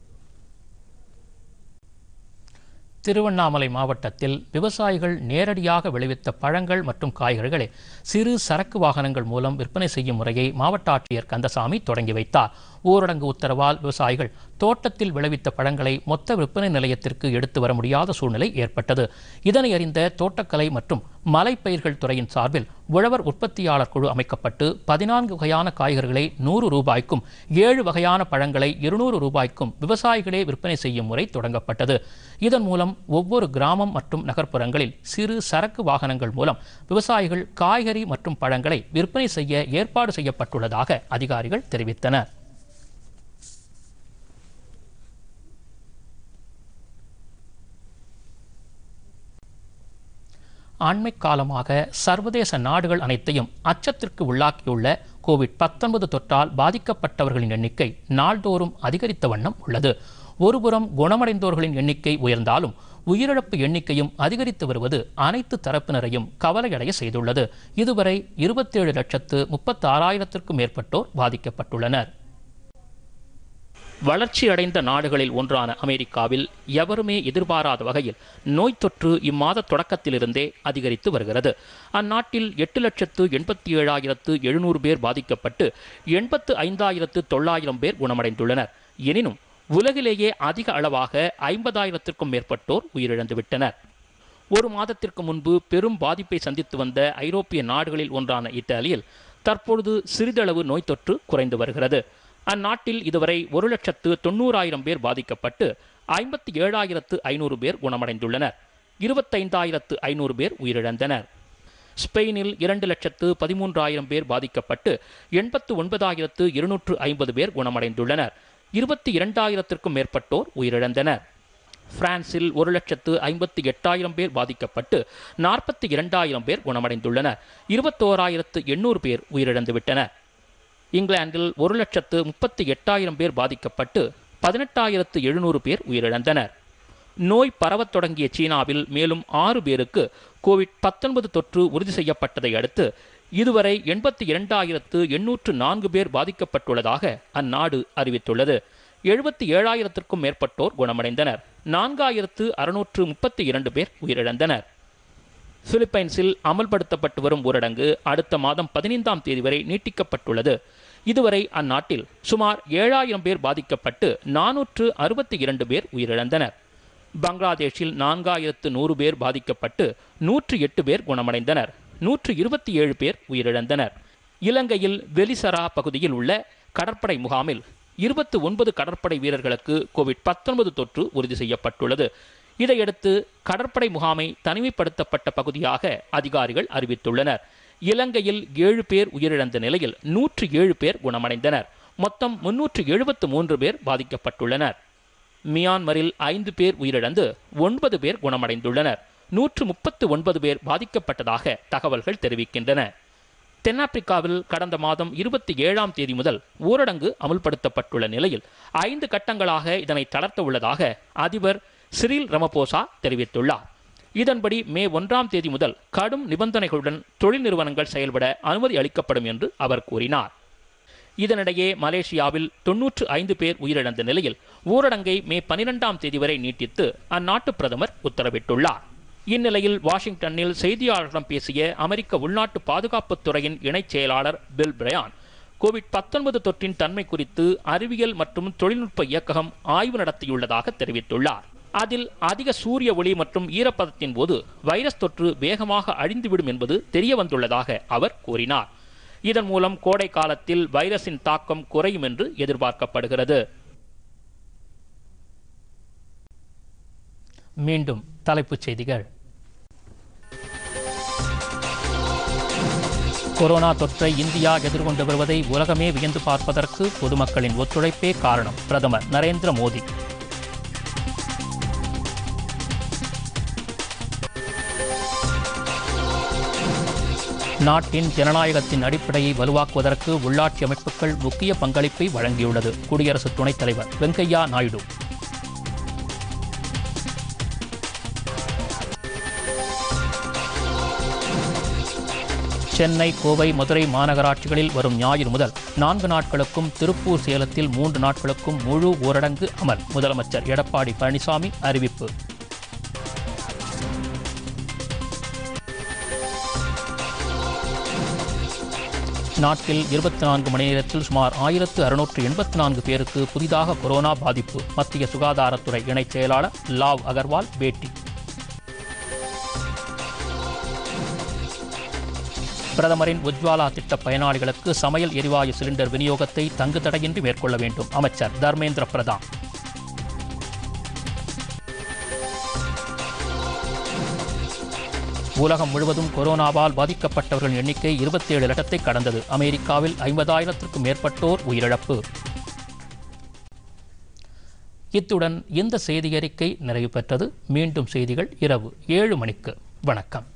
திருவண்ணாமலை மாவட்டத்தில் விவசாயிகள் நேரடியாக விளைவித்த பழங்கள் மற்றும் காய்கறிகளை சிறு சரக்கு வாகனங்கள் மூலம் விற்பனை செய்யும் முறையை மாவட்ட ஆட்சியர் கந்தசாமி தொடங்கி வைத்தார் ஊரடங்கு உத்தரவால் விவசாயிகள் தோட்டத்தில் விளைவித்த பழங்களை மொத்த விற்பனை நிலையத்திற்கு எடுத்து வர முடியாத சூழ்நிலை ஏற்பட்டது இதனை அறிந்த தோட்டக்கலை மற்றும் மலைப்பயிர்கள் துறையின் சார்பில் உழவர் உற்பத்தியாளர் குழு அமைக்கப்பட்டு பதினான்கு வகையான காய்கறிகளை நூறு ரூபாய்க்கும் ஏழு வகையான பழங்களை இருநூறு ரூபாய்க்கும் விவசாயிகளே விற்பனை செய்யும் முறை தொடங்கப்பட்டது இதன் மூலம் ஒவ்வொரு கிராமம் மற்றும் நகர்ப்புறங்களில் சிறு சரக்கு வாகனங்கள் மூலம் விவசாயிகள் காய்கறி மற்றும் பழங்களை விற்பனை செய்ய ஏற்பாடு செய்யப்பட்டுள்ளதாக அதிகாரிகள் தெரிவித்தனர் அண்மை காலமாக சர்வதேச நாடுகள் அனைத்தையும் அச்சத்திற்கு உள்ளாக்கியுள்ள கோவிட் பத்தொன்பது தொற்றால் பாதிக்கப்பட்டவர்களின் எண்ணிக்கை நாள்தோறும் அதிகரித்த வண்ணம் உள்ளது ஒருபுறம் குணமடைந்தோர்களின் எண்ணிக்கை உயர்ந்தாலும் உயிரிழப்பு எண்ணிக்கையும் அதிகரித்து வருவது அனைத்து தரப்பினரையும் கவலையடைய செய்துள்ளது இதுவரை இருபத்தேழு லட்சத்து முப்பத்தி ஆறாயிரத்திற்கும் மேற்பட்டோர் பாதிக்கப்பட்டுள்ளனர் வளர்ச்சியடைந்த நாடுகளில் ஒன்றான அமெரிக்காவில் எவருமே எதிர்பாராத வகையில் நோய் தொற்று இம்மாத தொடக்கத்திலிருந்தே அதிகரித்து வருகிறது அந்நாட்டில் எட்டு லட்சத்து எண்பத்தி ஏழாயிரத்து எழுநூறு பேர் பாதிக்கப்பட்டு எண்பத்து ஐந்தாயிரத்து தொள்ளாயிரம் பேர் குணமடைந்துள்ளனர் எனினும் உலகிலேயே அதிக அளவாக ஐம்பதாயிரத்திற்கும் மேற்பட்டோர் உயிரிழந்து விட்டனர் ஒரு மாதத்திற்கு முன்பு பெரும் பாதிப்பை சந்தித்து வந்த ஐரோப்பிய நாடுகளில் ஒன்றான இத்தாலியில் தற்பொழுது சிறிதளவு நோய் தொற்று குறைந்து வருகிறது அந்நாட்டில் இதுவரை ஒரு லட்சத்து தொண்ணூறாயிரம் பேர் பாதிக்கப்பட்டு ஐம்பத்தி ஏழாயிரத்து ஐநூறு பேர் குணமடைந்துள்ளனர் இருபத்தைந்தாயிரத்து ஐநூறு பேர் உயிரிழந்தனர் ஸ்பெயினில் இரண்டு லட்சத்து பதிமூன்றாயிரம் பேர் பாதிக்கப்பட்டு எண்பத்து ஒன்பதாயிரத்து இருநூற்று ஐம்பது பேர் குணமடைந்துள்ளனர் இருபத்தி இரண்டாயிரத்திற்கும் மேற்பட்டோர் உயிரிழந்தனர் பிரான்சில் ஒரு லட்சத்து ஐம்பத்தி எட்டாயிரம் பேர் பாதிக்கப்பட்டு நாற்பத்தி இரண்டாயிரம் பேர் குணமடைந்துள்ளனர் இருபத்தோராயிரத்து எண்ணூறு பேர் உயிரிழந்துவிட்டனர் இங்கிலாந்தில் ஒரு லட்சத்து முப்பத்தி எட்டாயிரம் பேர் பாதிக்கப்பட்டு பதினெட்டாயிரத்து எழுநூறு பேர் உயிரிழந்தனர் நோய் பரவத் தொடங்கிய சீனாவில் மேலும் ஆறு பேருக்கு கோவிட் பத்தொன்பது தொற்று உறுதி செய்யப்பட்டதை அடுத்து இதுவரை எண்பத்தி இரண்டாயிரத்து எண்ணூற்று நான்கு பேர் பாதிக்கப்பட்டுள்ளதாக அந்நாடு அறிவித்துள்ளது எழுபத்தி ஏழாயிரத்திற்கும் மேற்பட்டோர் குணமடைந்தனர் நான்காயிரத்து அறுநூற்று முப்பத்தி இரண்டு பேர் உயிரிழந்தனர் பிலிப்பைன்ஸில் அமல்படுத்தப்பட்டு வரும் ஊரடங்கு அடுத்த மாதம் பதினைந்தாம் தேதி வரை நீட்டிக்கப்பட்டுள்ளது இதுவரை அந்நாட்டில் சுமார் ஏழாயிரம் பேர் பாதிக்கப்பட்டு நானூற்று அறுபத்தி இரண்டு பேர் உயிரிழந்தனர் பங்களாதேஷில் நான்காயிரத்து நூறு பேர் பாதிக்கப்பட்டு நூற்று எட்டு பேர் குணமடைந்தனர் நூற்று இருபத்தி ஏழு பேர் உயிரிழந்தனர் இலங்கையில் வெலிசரா பகுதியில் உள்ள கடற்படை முகாமில் இருபத்து ஒன்பது கடற்படை வீரர்களுக்கு கோவிட் பத்தொன்பது தொற்று உறுதி செய்யப்பட்டுள்ளது இதையடுத்து கடற்படை முகாமை தனிமைப்படுத்தப்பட்ட பகுதியாக அதிகாரிகள் அறிவித்துள்ளனர் இலங்கையில் ஏழு பேர் உயிரிழந்த நிலையில் நூற்று ஏழு பேர் குணமடைந்தனர் மொத்தம் முன்னூற்று எழுபத்து மூன்று பேர் பாதிக்கப்பட்டுள்ளனர் மியான்மரில் ஐந்து பேர் உயிரிழந்து ஒன்பது பேர் குணமடைந்துள்ளனர் நூற்று முப்பத்து ஒன்பது பேர் பாதிக்கப்பட்டதாக தகவல்கள் தெரிவிக்கின்றன தென்னாப்பிரிக்காவில் கடந்த மாதம் இருபத்தி ஏழாம் தேதி முதல் ஊரடங்கு அமுல்படுத்தப்பட்டுள்ள நிலையில் ஐந்து கட்டங்களாக இதனை தளர்த்த உள்ளதாக அதிபர் சிறில் ரமபோசா தெரிவித்துள்ளார் இதன்படி மே ஒன்றாம் தேதி முதல் கடும் நிபந்தனைகளுடன் தொழில் நிறுவனங்கள் செயல்பட அனுமதி அளிக்கப்படும் என்று அவர் கூறினார் இதனிடையே மலேசியாவில் தொன்னூற்று ஐந்து பேர் உயிரிழந்த நிலையில் ஊரடங்கை மே பனிரெண்டாம் தேதி வரை நீட்டித்து அந்நாட்டு பிரதமர் உத்தரவிட்டுள்ளார் இந்நிலையில் வாஷிங்டனில் செய்தியாளர்களிடம் பேசிய அமெரிக்க உள்நாட்டு பாதுகாப்புத் துறையின் இணைச் செயலாளர் பில் பிரயான் கோவிட் பத்தொன்பது தொற்றின் தன்மை குறித்து அறிவியல் மற்றும் தொழில்நுட்ப இயக்ககம் ஆய்வு நடத்தியுள்ளதாக தெரிவித்துள்ளார் அதில் அதிக சூரிய ஒளி மற்றும் ஈரப்பதத்தின் போது வைரஸ் தொற்று வேகமாக அழிந்துவிடும் என்பது தெரிய வந்துள்ளதாக அவர் கூறினார் இதன் மூலம் கோடை காலத்தில் வைரஸின் தாக்கம் குறையும் என்று எதிர்பார்க்கப்படுகிறது மீண்டும் தலைப்புச் செய்திகள் கொரோனா தொற்றை இந்தியா எதிர்கொண்டு வருவதை உலகமே வியந்து பார்ப்பதற்கு பொதுமக்களின் ஒத்துழைப்பே காரணம் பிரதமர் நரேந்திர மோடி நாட்டின் ஜனநாயகத்தின் அடிப்படையை வலுவாக்குவதற்கு உள்ளாட்சி அமைப்புகள் முக்கிய பங்களிப்பை வழங்கியுள்ளது குடியரசு துணைத் தலைவர் வெங்கையா நாயுடு சென்னை கோவை மதுரை மாநகராட்சிகளில் வரும் ஞாயிறு முதல் நான்கு நாட்களுக்கும் திருப்பூர் சேலத்தில் மூன்று நாட்களுக்கும் முழு ஊரடங்கு அமல் முதலமைச்சர் எடப்பாடி பழனிசாமி அறிவிப்பு நாட்டில் இருபத்தி நான்கு மணி நேரத்தில் சுமார் ஆயிரத்து அறுநூற்று எண்பத்தி நான்கு பேருக்கு புதிதாக கொரோனா பாதிப்பு மத்திய சுகாதாரத்துறை இணைச் செயலாளர் லாவ் அகர்வால் பேட்டி பிரதமரின் உஜ்வாலா திட்ட பயனாளிகளுக்கு சமையல் எரிவாயு சிலிண்டர் விநியோகத்தை தங்கு தடையின்றி மேற்கொள்ள வேண்டும் அமைச்சர் தர்மேந்திர பிரதான் உலகம் முழுவதும் கொரோனாவால் பாதிக்கப்பட்டவர்களின் எண்ணிக்கை இருபத்தேழு லட்சத்தை கடந்தது அமெரிக்காவில் ஐம்பதாயிரத்திற்கும் மேற்பட்டோர் உயிரிழப்பு இத்துடன் இந்த செய்தி அறிக்கை நிறைவு பெற்றது மீண்டும் செய்திகள் இரவு ஏழு மணிக்கு வணக்கம்